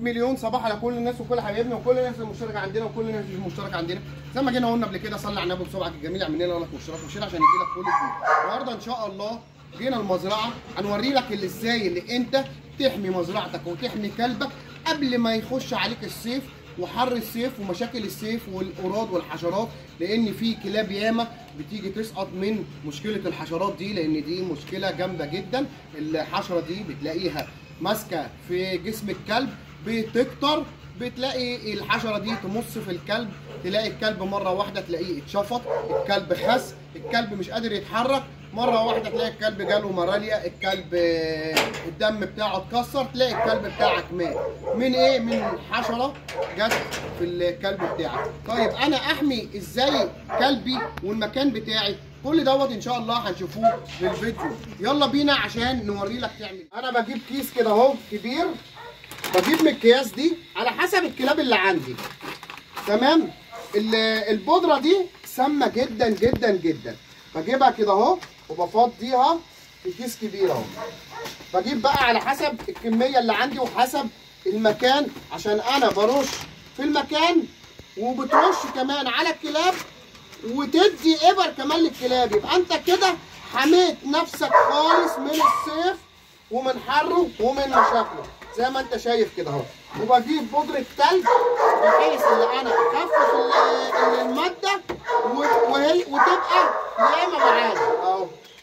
مليون صباح على كل الناس وكل حبايبنا وكل الناس المشتركه عندنا وكل الناس اللي مش مشتركه عندنا زي ما جينا قلنا قبل كده صلي على النبي بصبعك الجميل اعمل لنا لك واشتراك وشير عشان يجي لك كل جديد النهارده ان شاء الله جينا المزرعه هنوري لك اللي ازاي اللي انت تحمي مزرعتك وتحمي كلبك قبل ما يخش عليك الصيف وحر الصيف ومشاكل الصيف والقراد والحشرات لان في كلاب ياما بتيجي تسقط من مشكله الحشرات دي لان دي مشكله جامده جدا الحشره دي بتلاقيها ماسكه في جسم الكلب بتكتر بتلاقي الحشره دي تمص في الكلب تلاقي الكلب مره واحده تلاقيه اتشفط الكلب خس الكلب مش قادر يتحرك مره واحده تلاقي الكلب جاله ماراليا الكلب آه، الدم بتاعه اتكسر تلاقي الكلب بتاعك مات من ايه من حشره جت في الكلب بتاعك طيب انا احمي ازاي كلبي والمكان بتاعي كل دوت ان شاء الله هنشوفوه في الفيديو يلا بينا عشان نوري لك تعمل إيه. انا بجيب كيس كده اهو كبير بجيب من الكياس دي على حسب الكلاب اللي عندي تمام ال- البودره دي سامه جدا جدا جدا بجيبها كده اهو وبفضيها في كيس كبير اهو بجيب بقى على حسب الكميه اللي عندي وحسب المكان عشان انا برش في المكان وبترش كمان على الكلاب وتدي ابر كمان للكلاب يبقى انت كده حميت نفسك خالص من الصيف ومن حره ومن مشاكله زي ما انت شايف كده اهو وبجيب بودره تلج بحيث ان انا اخفف ال- الماده و- وهي وتبقى ناعمه معايا اهو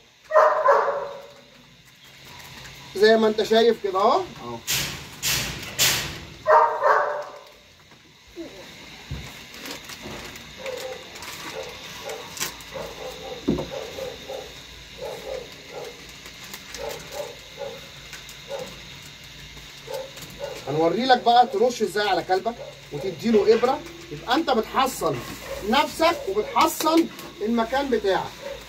زي ما انت شايف كده اهو اهو هنوري لك بقى ترش ازاي على كلبك وتديله ابره يبقى انت بتحصن نفسك وبتحصن المكان بتاعك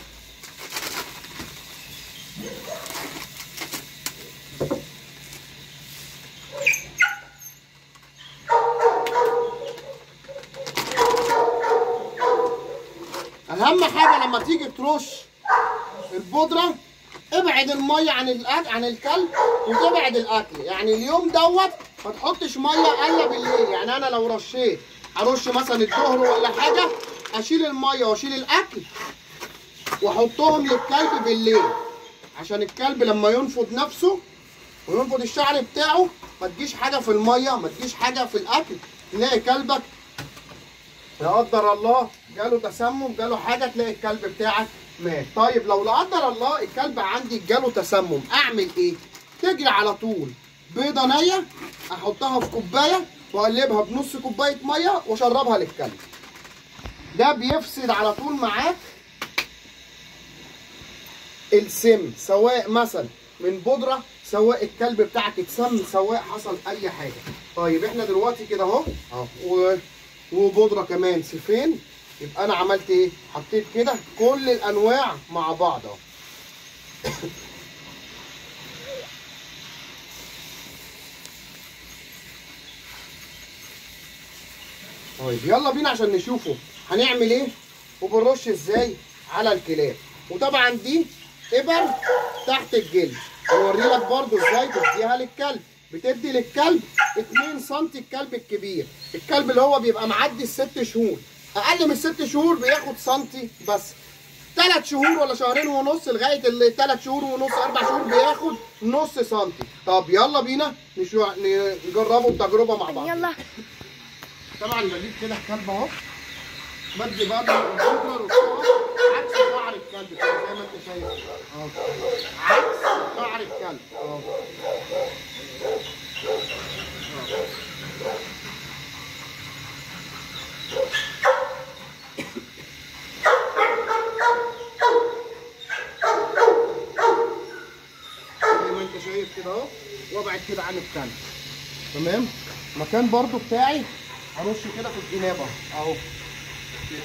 اهم حاجه لما تيجي ترش البودره ابعد الميه عن الاكل عن الكلب وتبعد الاكل يعني اليوم دوت ما تحطش ميه الا بالليل يعني انا لو رشيت ارش مثلا الظهر ولا حاجه اشيل الميه واشيل الاكل واحطهم للكلب بالليل عشان الكلب لما ينفض نفسه وينفض الشعر بتاعه ما تجيش حاجه في الميه ما تجيش حاجه في الاكل تلاقي كلبك لا قدر الله جاله تسمم جاله حاجه تلاقي الكلب بتاعك مات طيب لو لا قدر الله الكلب عندي جاله تسمم اعمل ايه تجري على طول بيضه نيه احطها في كوبايه واقلبها بنص كوبايه ميه واشربها للكلب ده بيفسد على طول معاك السم سواء مثلا من بودره سواء الكلب بتاعك اتسم سواء حصل اي حاجه طيب احنا دلوقتي كده اهو اهو و- وبودره كمان سيفين يبقى انا عملت ايه حطيت كده كل الانواع مع بعض اهو طيب يلا بينا عشان نشوفه هنعمل ايه وبنرش ازاي على الكلاب وطبعا دي ابر تحت الجلد هوري لك برضو ازاي تديها للكلب بتدي للكلب 2 سم الكلب الكبير الكلب اللي هو بيبقى معدي الست شهور اقل من ست شهور بياخد سنتي بس ثلاث شهور ولا شهرين ونص لغايه الثلاث شهور ونص اربع شهور بياخد نص سنتي طب يلا بينا نشو... نجربه التجربه مع بعض يلا طبعا بجيب كده الكلب اهو بدي بقى البودره والصور عكس شعر الكلب كده زي ما انت شايف اهو عكس شعر الكلب اهو زي ما انت شايف كده اهو وابعد كده عن الكلب تمام المكان برضو بتاعي هرش كده في الجناب اهو اهو كده.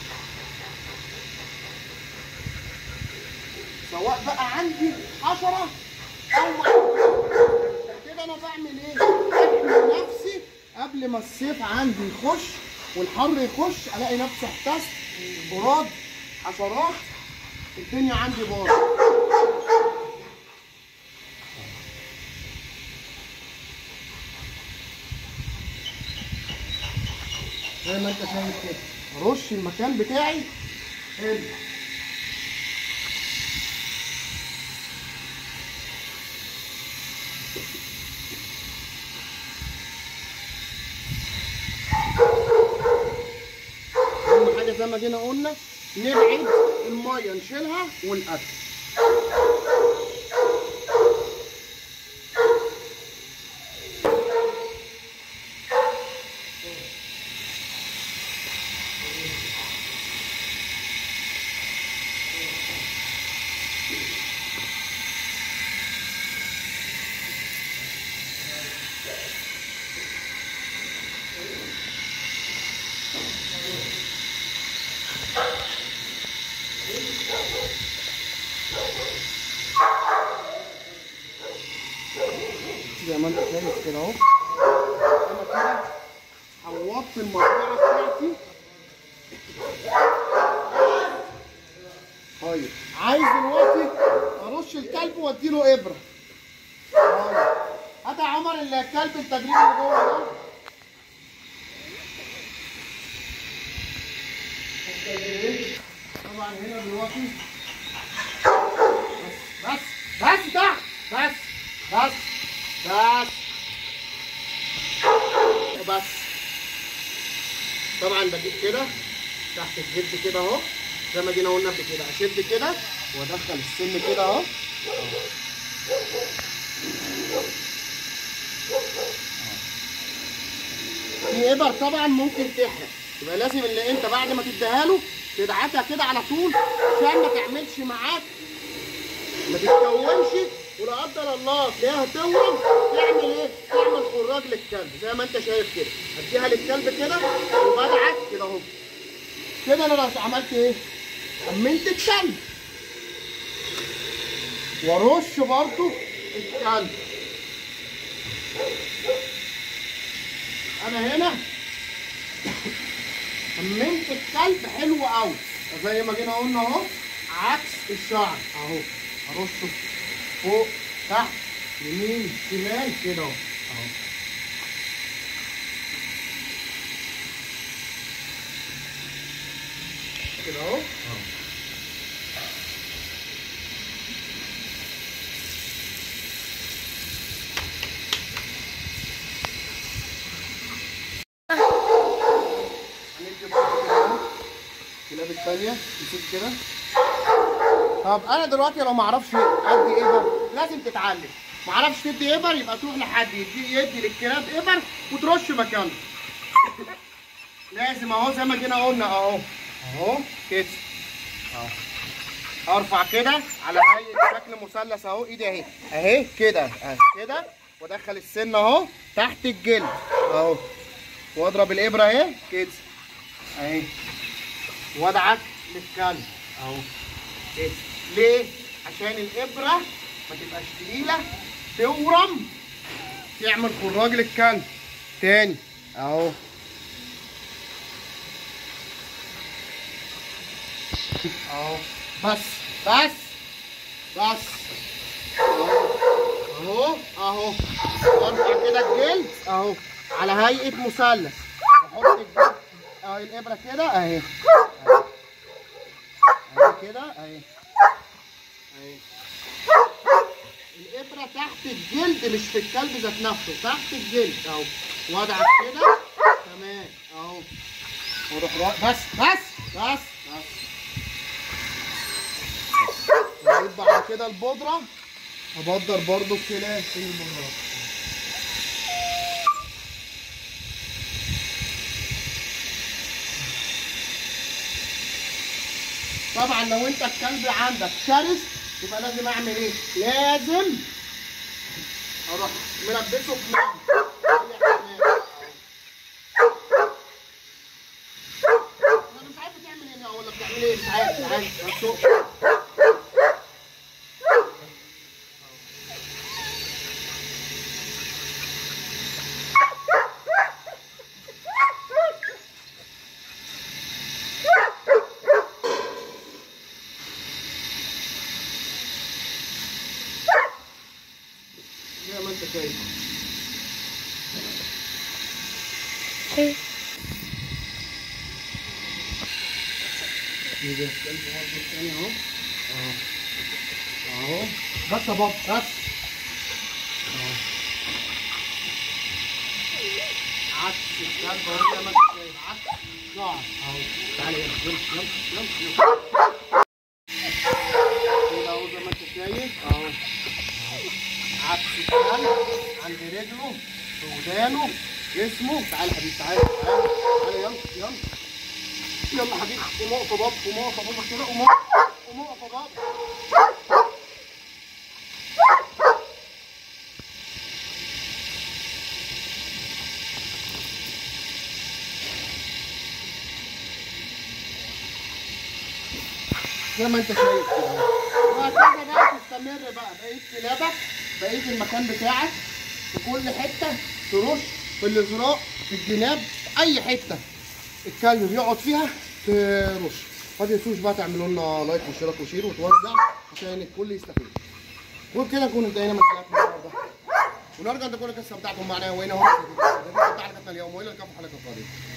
سواء بقى عندي حشره او معديه كده انا بعمل ايه؟ احمي نفسي قبل ما الصيف عندي يخش والحر يخش الاقي نفسي احتست براد حشرات الدنيا عندي باظت زي ما انت شايف كده ارش المكان بتاعي حلو اهم حاجه زي ما جينا قلنا نبعد الميه نشيلها ونقفل زي ما انت شايف كده اهو انا كده عوضت المزرعه بتاعتي طيب عايز دلوقتي ارش الكلب واديله ابره طيب هات يا عمر الكلب التدريب اللي جوه ده طبعا هنا دلوقتي بس بس بس تحت بس بس بس وبس طبعا بجيب كده تحت الجلد كده اهو زي ما جينا قلنا قبل كده اشد كده وادخل السن كده اهو في ابر طبعا ممكن تحرق يبقى لازم اللي انت بعد ما تديها له تدعكها كده على طول عشان ما تعملش معاك ما تتكونش ولا قدر الله تلاقيها تورم تعمل ايه؟ تعمل خراج للكلب زي ما انت شايف كده اديها للكلب كده وبدعك كده اهو كده انا بس عملت ايه؟ امنت الكلب وارش برضو الكلب انا هنا امنت الكلب حلو قوي زي ما جينا قلنا اهو عكس الشعر اهو ارشه فوق تحت يمين شمال كده اهو اهو كده اهو هندي برضه كده اهو الكلاب التانية نسيب كده طب انا دلوقتي لو ما اعرفش ادي ابر لازم تتعلم ما اعرفش تدي ابر يبقى تروح لحد يدي يدي للكلاب ابر وترش مكانه لازم اهو زي ما جينا قلنا اهو اهو كده اهو ارفع كده على هيئه شكل مثلث اهو ايدي اهي اهي كده اهي كده وادخل السن اهو تحت الجلد اهو واضرب الابره اهي كده اهي وادعك للكلب اهو كده ليه؟ عشان الابره ما تبقاش تقيله تورم تعمل خراج للكلب تاني اهو اهو بس بس بس اهو اهو ارفع كده الجلد اهو على هيئه مثلث واحط الجلد اهي الابره كده اهي اهي كده اهي اهي الابره تحت الجلد مش في الكلب ذات نفسه تحت الجلد اهو وادعك كده تمام اهو واروح را- بس بس بس بس واجيب بعد كده البودره ابدر برضو الكلاب في البودره طبعا لو انت الكلب عندك شرس يبقى لازم اعمل ايه؟ لازم اروح ملبسه بنام انا مش عارف تعمل ايه ولا بتعمل ايه مش عارف مش عارف بس هو- زي ما انت شايف نجيب الكلب برضه التاني اهو اهو اهو بس يا بابا بس اهو عكس الكلب اهو زي ما انت شايف عكس نقعد اهو تعالى يلا يلا يلا يلا كده اهو زي ما انت شايف اهو عكس الكلب عند رجله في ودانه جسمه تعالى يا حبيبي تعالى تعالى تعالى يلا يلا يلا حبيبي قوم اقف يا بابا قوم اقف يا بابا كده قوم اقف قوم اقف يا بابا زي ما انت شايف كده اهو. وهكذا بقى تستمر بقى بقيه كلابك بقيه المكان بتاعك في كل حته ترش في الازراق في الجناب في اي حته الكلب بيقعد فيها ترش ما تنسوش بقى تعملوا لنا لايك واشتراك وشير وتوزع عشان الكل يستفيد وبكده نكون انتهينا من حلقتنا النهارده ونرجو ان تكونوا استمتعتم معنا وهنا هنا في حلقتنا اليوم والى اللقاء في حلقه قادمه